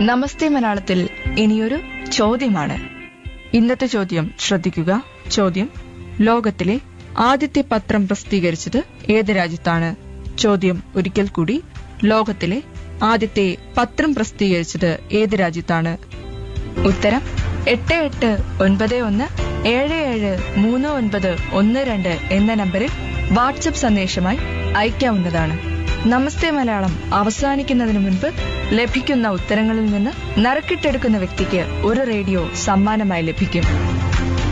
നമസ്തേ മലയാളത്തിൽ ഇനിയൊരു ചോദ്യമാണ് ഇന്നത്തെ ചോദ്യം ശ്രദ്ധിക്കുക ചോദ്യം ലോകത്തിലെ ആദ്യത്തെ പത്രം പ്രസിദ്ധീകരിച്ചത് ഏത് രാജ്യത്താണ് ചോദ്യം ഒരിക്കൽ കൂടി ലോകത്തിലെ ആദ്യത്തെ പത്രം പ്രസിദ്ധീകരിച്ചത് ഏത് രാജ്യത്താണ് ഉത്തരം എട്ട് എട്ട് ഒൻപത് ഒന്ന് ഏഴ് ഏഴ് മൂന്ന് ഒൻപത് ഒന്ന് രണ്ട് എന്ന നമ്പറിൽ വാട്സപ്പ് സന്ദേശമായി അയക്കാവുന്നതാണ് നമസ്തേ മലയാളം അവസാനിക്കുന്നതിന് മുൻപ് ലഭിക്കുന്ന ഉത്തരങ്ങളിൽ നിന്ന് നറുക്കിട്ടെടുക്കുന്ന വ്യക്തിക്ക് ഒരു റേഡിയോ സമ്മാനമായി ലഭിക്കും